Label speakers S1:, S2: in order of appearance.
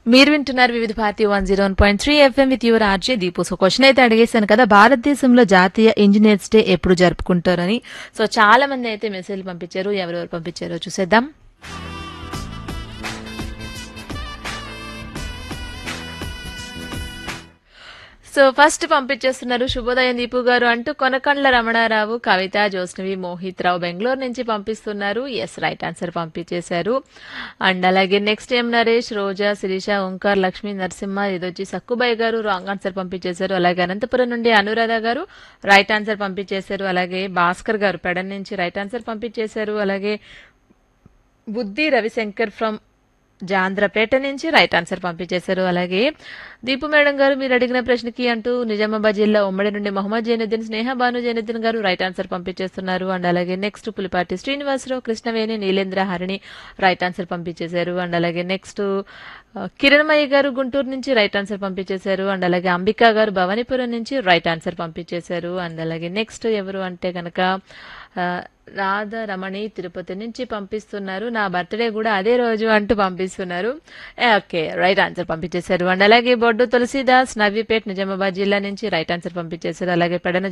S1: మీరు వింటున్నారు Vividh Bharati one zero one point three FM with your RJ Deepu so question అయితే అడిగేశాను కదా భారతదేశంలో జాతీయ ఇంజనీర్స్ డే ఎప్పుడు జరుపుకుంటారని సో చాలా మంది అయితే మెసేజ్లు పంపించారు ఎవరెవరు పంపించారో చూసేద్దాం సో ఫస్ట్ పంపించేస్తున్నారు శుభోదయం దీపు గారు అంటూ కొనకండ్ల రమణారావు కవిత జోస్నవి మోహిత్ రావు బెంగళూరు నుంచి పంపిస్తున్నారు ఎస్ రైట్ ఆన్సర్ పంపించేశారు అండ్ అలాగే నెక్స్ట్ ఎం నరేష్ రోజా శిరీష ఓంకార్ లక్ష్మీ నరసింహ ఇదొచ్చి సక్కుబాయ్ గారు రాంగ్ ఆన్సర్ పంపించేశారు అలాగే అనంతపురం నుండి అనురాధ గారు రైట్ ఆన్సర్ పంపించేశారు అలాగే భాస్కర్ గారు పెడన్ నుంచి రైట్ ఆన్సర్ పంపించేశారు అలాగే బుద్ధి రవిశంకర్ ఫ్రమ్ జాంధ్రపేట నుంచి రైట్ ఆన్సర్ పంపించేశారు అలాగే దీపు మేడం గారు మీరు అడిగిన ప్రశ్నకి అంటూ నిజామాబాద్ జిల్లా ఉమ్మడి నుండి మొహమ్మద్ జైనుద్దీన్ స్నేహ భాను జైనుద్దీన్ గారు రైట్ ఆన్సర్ పంపించేస్తున్నారు అండ్ అలాగే next Pulipati Srinivasa Rao Krishnaveni Neelendra Harini right answer పంపించేశారు అండ్ అలాగే నెక్స్ట్ కిరణ్మయ్య గారు గుంటూరు నుంచి రైట్ ఆన్సర్ పంపించేశారు అండ్ అలాగే అంబికా గారు భవానీపురం నుంచి రైట్ ఆన్సర్ పంపించేశారు అండ్ అలాగే నెక్స్ట్ ఎవరు అంటే కనుక ఆ, రాధ రమణి తిరుపతి నుంచి పంపిస్తున్నారు నా బర్త్డే కూడా అదే రోజు అంటూ పంపిస్తున్నారు ఏ, ఓకే రైట్ ఆన్సర్ పంపించేశారు అండ్ అలాగే బొడ్డు తులసిదాస్ నవీపేట్ నిజామాబాద్ జిల్లా నుంచి రైట్ ఆన్సర్ పంపించేశారు అలాగే పెడన